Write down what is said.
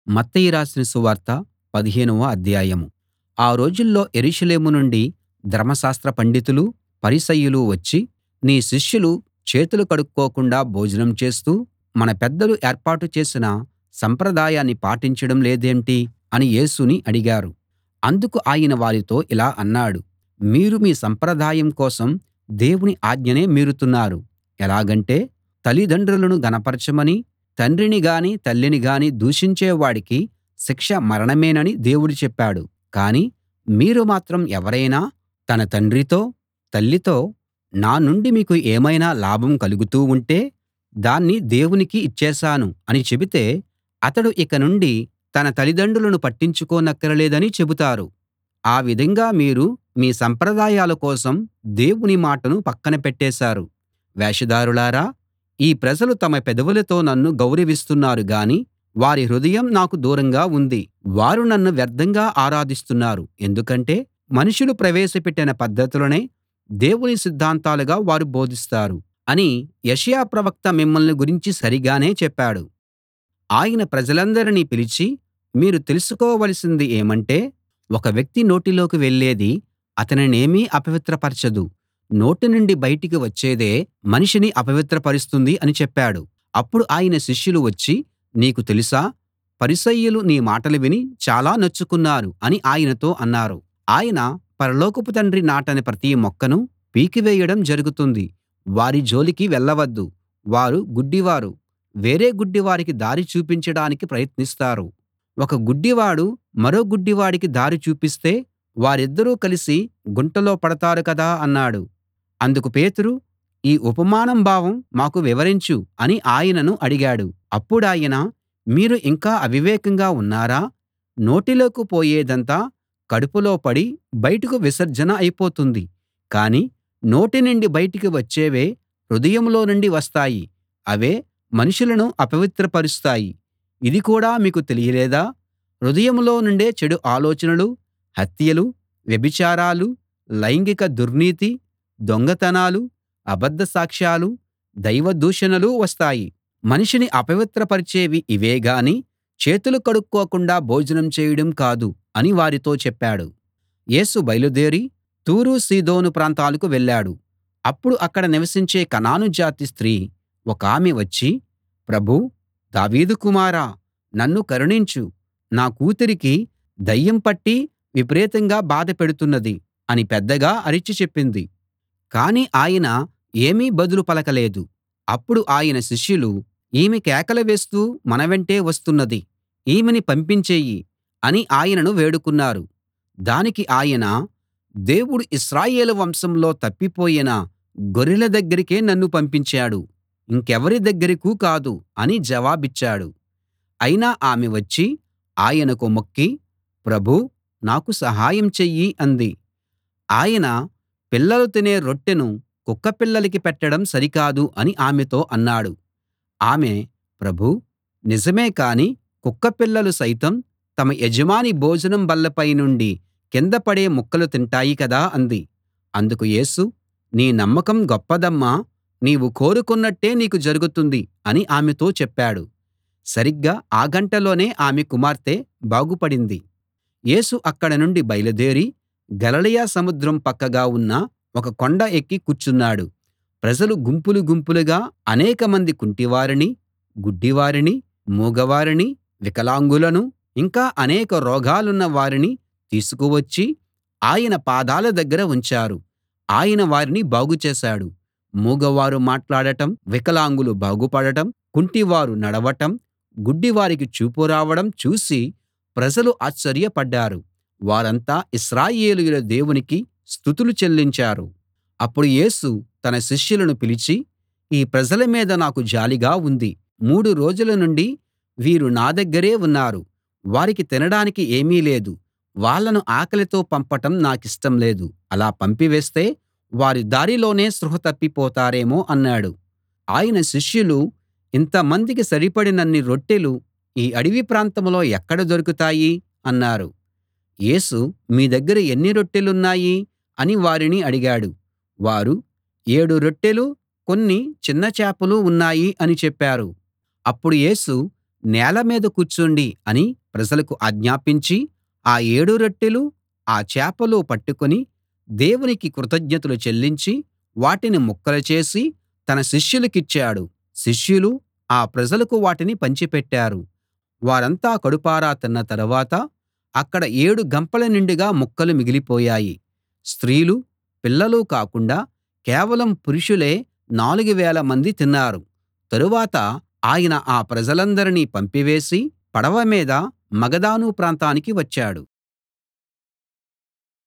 మత్తయి రాసిన సువార్త పదిహేనవ అధ్యాయం ఆ రోజుల్లో యెరూషలేము నుండి ధర్మశాస్త్ర పండితులూ పరిసయ్యులూ వచ్చి నీ శిష్యులు చేతులు కడుక్కోకుండా భోజనం చేస్తూ మన పెద్దలు ఏర్పాటు చేసిన సంప్రదాయాన్ని పాటించడం లేదేంటి అని యేసుని అడిగారు అందుకు ఆయన వారితో ఇలా అన్నాడు మీరు మీ సంప్రదాయం కోసం దేవుని ఆజ్ఞనే మీరుతున్నారు ఎలాగంటే తల్లిదండ్రులను ఘనపరచమనీ తండ్రిని గానీ తల్లిని గానీ దూషించే వాడికి శిక్ష మరణమేనని దేవుడు చెప్పాడు కానీ మీరు మాత్రం ఎవరైనా తన తండ్రితో తల్లితో నా నుండి మీకు ఏమైనా లాభం కలుగుతూ ఉంటే దాన్ని దేవునికి ఇచ్చేశాను అని చెబితే అతడు ఇక నుండి తన తల్లిదండ్రులను పట్టించుకోనక్కరలేదని చెబుతారు ఆ విధంగా మీరు మీ సంప్రదాయాల కోసం దేవుని మాటను పక్కన పెట్టేశారు వేషధారులారా ఈ ప్రజలు తమ పెదవులతో నన్ను గౌరవిస్తున్నారు గాని వారి హృదయం నాకు దూరంగా ఉంది వారు నన్ను వ్యర్థంగా ఆరాధిస్తున్నారు ఎందుకంటే మనుషులు ప్రవేశపెట్టిన పద్ధతులనే దేవుని సిద్ధాంతాలుగా వారు బోధిస్తారు అని యెషయా ప్రవక్త మిమ్మల్ని గురించి సరిగానే చెప్పాడు ఆయన ప్రజలందరినీ పిలిచి మీరు తెలుసుకోవలసింది ఏమంటే ఒక వ్యక్తి నోటిలోకి వెళ్ళేది అతనినేమీ అపవిత్రపరచదు నోటి నుండి బయటికి వచ్చేదే మనిషిని అపవిత్రపరుస్తుంది అని చెప్పాడు అప్పుడు ఆయన శిష్యులు వచ్చి నీకు తెలుసా పరిసయ్యులు నీ మాటలు విని చాలా నొచ్చుకున్నారు అని ఆయనతో అన్నారు ఆయన పరలోకపు తండ్రి నాటని ప్రతి మొక్కను పీకివేయడం జరుగుతుంది వారి జోలికి వెళ్ళవద్దు వారు గుడ్డివారు వేరే గుడ్డివారికి దారి చూపించడానికి ప్రయత్నిస్తారు ఒక గుడ్డివాడు మరో గుడ్డివాడికి దారి చూపిస్తే వారిద్దరూ కలిసి గుంటలో పడతారు కదా అన్నాడు అందుకు పేతురు ఈ ఉపమానం భావం మాకు వివరించు అని ఆయనను అడిగాడు అప్పుడాయన మీరు ఇంకా అవివేకంగా ఉన్నారా నోటిలోకి పోయేదంతా కడుపులో పడి బయటకు విసర్జన అయిపోతుంది కానీ నోటి నుండి బయటికి వచ్చేవే హృదయంలో నుండి వస్తాయి అవే మనుషులను అపవిత్రపరుస్తాయి ఇది కూడా మీకు తెలియలేదా హృదయంలో నుండే చెడు ఆలోచనలు హత్యలు వ్యభిచారాలు లైంగిక దుర్నీతి దొంగతనాలు అబద్ధ సాక్ష్యాలు దైవ దూషణలు వస్తాయి మనిషిని అపవిత్రపరిచేవి ఇవే గాని చేతులు కడుక్కోకుండా భోజనం చేయడం కాదు అని వారితో చెప్పాడు యేసు బయలుదేరి తూరు సీదోను ప్రాంతాలకు వెళ్ళాడు అప్పుడు అక్కడ నివసించే కనాను జాతి స్త్రీ ఒకామె వచ్చి ప్రభూ దావీదు కుమారా నన్ను కరుణించు నా కూతురికి దయ్యం పట్టి విపరీతంగా బాధ పెడుతున్నది అని పెద్దగా అరిచి చెప్పింది కానీ ఆయన ఏమీ బదులు పలకలేదు అప్పుడు ఆయన శిష్యులు ఈమె కేకలు వేస్తూ మన వెంటే వస్తున్నది ఈమెని పంపించెయ్యి అని ఆయనను వేడుకున్నారు దానికి ఆయన దేవుడు ఇశ్రాయేలు వంశంలో తప్పిపోయిన గొర్రెల దగ్గరికే నన్ను పంపించాడు ఇంకెవరి దగ్గరకూ కాదు అని జవాబిచ్చాడు అయినా ఆమె వచ్చి ఆయనకు మొక్కి ప్రభూ నాకు సహాయం చెయ్యి అంది ఆయన పిల్లలు తినే రొట్టెను కుక్కపిల్లలకి పెట్టడం సరికాదు అని ఆమెతో అన్నాడు ఆమె ప్రభూ నిజమే కాని కుక్కపిల్లలు సైతం తమ యజమాని భోజనం బల్లపై నుండి కింద పడే ముక్కలు తింటాయి కదా అంది అందుకు యేసు నీ నమ్మకం గొప్పదమ్మా నీవు కోరుకున్నట్టే నీకు జరుగుతుంది అని ఆమెతో చెప్పాడు సరిగ్గా ఆ గంటలోనే ఆమె కుమార్తె బాగుపడింది యేసు అక్కడ నుండి బయలుదేరి గలిలయ సముద్రం పక్కగా ఉన్న ఒక కొండ ఎక్కి కూర్చున్నాడు ప్రజలు గుంపులు గుంపులుగా అనేకమంది కుంటివారిని గుడ్డివారిని మూగవారిని వికలాంగులను ఇంకా అనేక రోగాలున్న వారిని తీసుకువచ్చి ఆయన పాదాల దగ్గర ఉంచారు ఆయన వారిని బాగుచేశాడు మూగవారు మాట్లాడటం వికలాంగులు బాగుపడటం కుంటివారు నడవటం గుడ్డివారికి చూపు రావడం చూసి ప్రజలు ఆశ్చర్యపడ్డారు వారంతా ఇశ్రాయేలీయుల దేవునికి స్తుతులు చెల్లించారు అప్పుడు యేసు తన శిష్యులను పిలిచి ఈ ప్రజల మీద నాకు జాలిగా ఉంది మూడు రోజుల నుండి వీరు నా దగ్గరే ఉన్నారు వారికి తినడానికి ఏమీ లేదు వాళ్ళను ఆకలితో పంపటం నాకిష్టం లేదు అలా పంపివేస్తే వారి దారిలోనే స్పృహ తప్పిపోతారేమో అన్నాడు ఆయన శిష్యులు ఇంతమందికి సరిపడినన్ని రొట్టెలు ఈ అడవి ప్రాంతంలో ఎక్కడ దొరుకుతాయి అన్నారు యేసు మీ దగ్గర ఎన్ని రొట్టెలున్నాయి అని వారిని అడిగాడు వారు ఏడు రొట్టెలు కొన్ని చిన్న చేపలు ఉన్నాయి అని చెప్పారు అప్పుడు యేసు నేల మీద కూర్చోండి అని ప్రజలకు ఆజ్ఞాపించి ఆ ఏడు రొట్టెలూ ఆ చేపలూ పట్టుకుని దేవునికి కృతజ్ఞతలు చెల్లించి వాటిని ముక్కలు చేసి తన శిష్యులకిచ్చాడు శిష్యులు ఆ ప్రజలకు వాటిని పంచిపెట్టారు వారంతా కడుపారా తిన్న తరువాత అక్కడ ఏడు గంపల నిండుగా ముక్కలు మిగిలిపోయాయి స్త్రీలూ పిల్లలూ కాకుండా కేవలం పురుషులే నాలుగు వేల మంది తిన్నారు తరువాత ఆయన ఆ ప్రజలందరినీ పంపివేసి పడవ మీద మగదాను ప్రాంతానికి వచ్చాడు